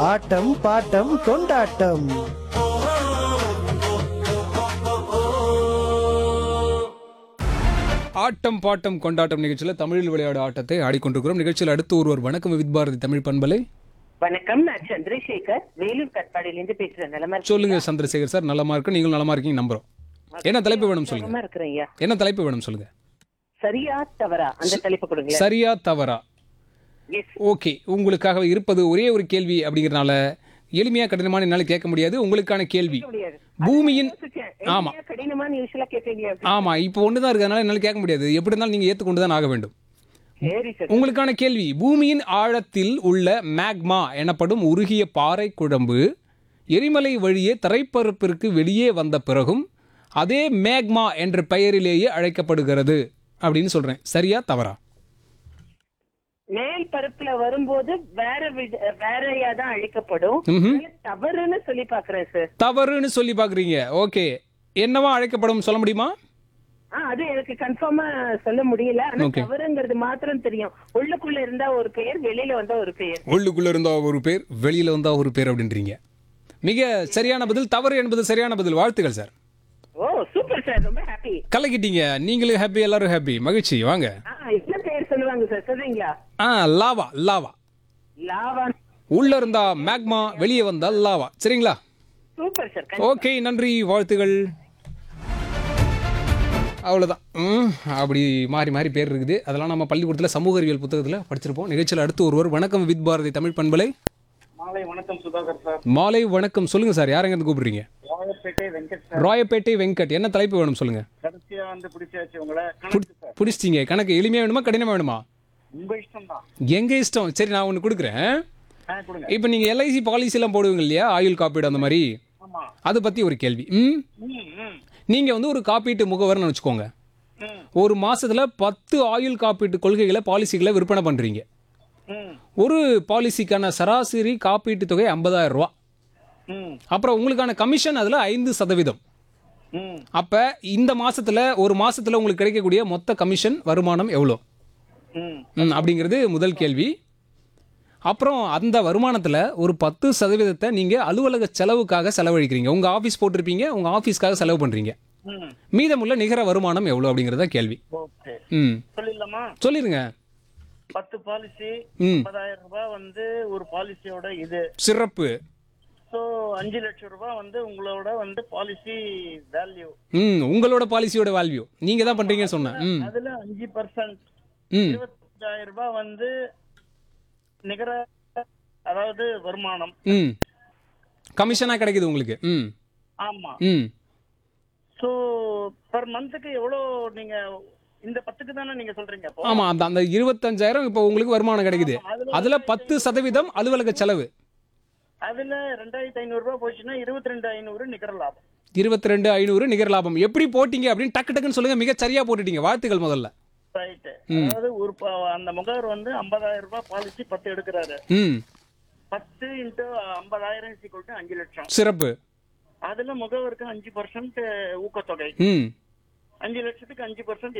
ஆட்டம் bottom கொண்டாட்டம் ஆட்டம் bottom கொண்டாட்டம் நிகழ்ச்சியில் தமிழில் விளையாடு ஆட்டத்தை ஆடிக்கொண்டிருக்கிறோம் நிகழ்ச்சியில் அடுத்து ஒருவர் வணக்கம் வித் பாரதி தமிழ் பண்பலை வணக்கம் நான் சந்திரசேகர் வேலூர் கட்பாடியிலிருந்து பேசுறேன் நிலமா சொல்லுங்க சந்திரசேகர் சார் நலமா இருக்கு நீங்களும் நலமா இருக்கீங்க நம்புறோம் என்ன தலைப்பு வேணும் சொல்லுங்க நலமா இருக்கிறேன் ஐயா என்ன தலைப்பு வேணும் சொல்லுங்க சரியா தவறா அந்த தலைப்பு கொடுங்க சரியா தவறா எஸ் ஓகே உங்களுக்காக இருப்பது ஒரே ஒரு கேள்வி அப்படிங்கறதுனால எளிமையா கடினமான என்னால கேட்க முடியாது உங்களுக்கான கேள்வி முடியாது பூமியின் யோசிச்சேன். ஆமா. எளிமையா கடினமான யூஸ்வலா கேட்பீங்க ஆமா இப்போ ஒண்ணுதான் இருக்கிறதுனால என்னால கேட்க முடியாது எப்படி இருந்தாலும் நீங்க ஏத்துக்கொண்டு தான் ஆக வேண்டும் சரி சார் உங்களுக்கான கேள்வி பூமியின் ஆழத்தில் உள்ள மேக்மா எனப்படும் உருகிய பாறை குழம்பு எரிமலை வழியே தரைப்பரப்பிற்கு வெளியே வந்த பிறகும் அதே மேக்மா என்ற பெயரிலேயே அழைக்கப்படுகிறது அப்படின்னு சொல்றேன் சரியா தவறா மேல் பரப்புல வரும்போது வேற வித- வேறயா தான் அழிக்கப்படும் ம்ஹும். அதனால தவறுன்னு சொல்லி பாக்குறேன் சார் தவறுன்னு சொல்லி பாக்குறீங்க ஓகே என்னவா அழைக்கப்படும் சொல்ல முடியுமா ஆ அது எனக்கு கன்ஃபார்மா சொல்ல முடியல ஆனா Okay. தவறுங்கிறது மாத்திரம் தெரியும் உள்ளுக்குள்ள இருந்தா ஒரு பெயர் வெளியில வந்தா ஒரு பெயர் உள்ளுக்குள்ள இருந்தா ஒரு பேர் வெளியில வந்தா ஒரு பேர் அப்படின்றீங்க மிக சரியான பதில் தவறு என்பது சரியான பதில் வாழ்த்துக்கள் சார் ஓ சூப்பர் சார் ரொம்ப ஹாப்பி கலக்கிட்டீங்க நீங்களும் ஹாப்பி எல்லாரும் ஹாப்பி மகிழ்ச்சி வாங்க ஆ என்ன பெயர் சொல்லுவாங்க சார் சொல்றீங்களா ஆ லாவா லாவா லாவா உள்ள இருந்தா மேக்மா வெளியே வந்தா லாவா சரிங்களா சூப்பர் சார் ஓகே நன்றி வாழ்த்துகள் அவ்வளோதான் ம், அப்படி மாறி மாறி பேர் இருக்குது அதெல்லாம் நம்ம பள்ளிக்கூடத்தில் சமூக அறிவியல் புத்தகத்தில் படிச்சிருப்போம் நிகழ்ச்சியில் அடுத்து ஒருவர் வணக்கம் வித் பாரதி தமிழ் பண்பலை மாலை வணக்கம் சுதாகர் சார் மாலை வணக்கம் சொல்லுங்க சார் யார் எங்கேருந்து கூப்பிடுறீங்க ராயப்பேட்டை வெங்கட் சார் ராயப்பேட்டை வெங்கட் என்ன தலைப்பு வேணும் சொல்லுங்க கடைசியா வந்து பிடிச்சாச்சு உங்களை கணக்கு சார் பிடிச்சிட்டீங்க கணக்கு எளிமையாக வேணுமா கடினமாக வேணுமா உங்க இஷ்டம் தான் எங்க இஷ்டம் சரி நான் ஒன்று கொடுக்குறேன் ஆ கொடுங்க இப்போ நீங்கள் எல்ஐசி பாலிசிலாம் போடுவீங்க இல்லையா ஆயுள் காப்பீடு அந்த மாதிரி ஆமா அதை பற்றி ஒரு கேள்வி ம் ம் ம் நீங்கள் வந்து ஒரு காப்பீட்டு முகவர்னு வச்சுக்கோங்க ம் ஒரு மாசத்துல பத்து ஆயுள் காப்பீட்டு கொள்கைகளை பாலிசிகளை விற்பனை பண்றீங்க ம் ஒரு பாலிசிக்கான சராசரி காப்பீட்டு தொகை 50000 ரூபா ம் அப்புறம் உங்களுக்கான கமிஷன் அதுல ஐந்து சதவீதம் ம் அப்ப இந்த மாசத்துல ஒரு மாசத்துல உங்களுக்கு கிடைக்கக்கூடிய மொத்த கமிஷன் வருமானம் எவ்வளோ ம் ம், அப்படிங்கிறது முதல் கேள்வி அப்புறம் அந்த வருமானத்துல ஒரு பத்து சதவீதத்தை நீங்க அலுவலக செலவுக்காக செலவழிக்கிறீங்க உங்க ஆபீஸ் போட்டிருப்பீங்க உங்க ஆபீஸ்க்காக செலவு பண்றீங்க ம் மீதமுள்ள நிகர வருமானம் எவ்வளோ அப்படிங்கிறத கேள்வி ஓகே ம் சொல்லிடலாமா சொல்லிருங்க பத்து பாலிசி ம் ஐம்பதாயிரம் ரூபாய் வந்து ஒரு பாலிசியோட இது சிறப்பு ஸோ அஞ்சு லட்சம் ரூபாய் வந்து உங்களோட வந்து பாலிசி வேல்யூ ம் உங்களோட பாலிசியோட வேல்யூ நீங்க தான் பண்றீங்கன்னு சொன்னேன் ம் அதுல அஞ்சு பர்சன்ட் ம் இருபத்தஞ்சாயிரம் ரூபாய் வந்து நிகர அதாவது வருமானம் ம் கமிஷனா கிடைக்குது உங்களுக்கு ம் ஆமா ம் சோ பர் மந்த்துக்கு எவ்வளோ நீங்க இந்த பத்துக்கு தானே நீங்க சொல்றீங்க அப்போ ஆமா அந்த அந்த இருபத்தஞ்சாயிரம் இப்போ உங்களுக்கு வருமானம் கிடைக்குது அதுல அதுல பத்து சதவீதம் அலுவலக செலவு அதுல ரெண்டாயிரத்தி ஐநூறு ரூபாய் போச்சுன்னா இருபத்தி ரெண்டு ஐநூறு நிகர லாபம் இருபத்தி ரெண்டு ஐநூறு நிகர லாபம் எப்படி போட்டீங்க அப்படின்னு டக்கு டக்குன்னு சொல்லுங்க மிக சரியா போட்டுட்டீங்க வாழ்த்துக்கள் முதல்ல ரைட் அதாவது ஒரு ப- அந்த முகவர் வந்து ஐம்பதாயிரம் ரூபாய் பாலிசி பத்து எடுக்கிறாரு ம் பத்து இன்ட்டு ஐம்பதாயிரம் ஈக்குவல் அஞ்சு லட்சம் சிறப்பு அதுல முகவருக்கு அஞ்சு பர்சன்ட் ஊக்கத்தொகை ம் அஞ்சு லட்சத்துக்கு அஞ்சு பர்சன்ட்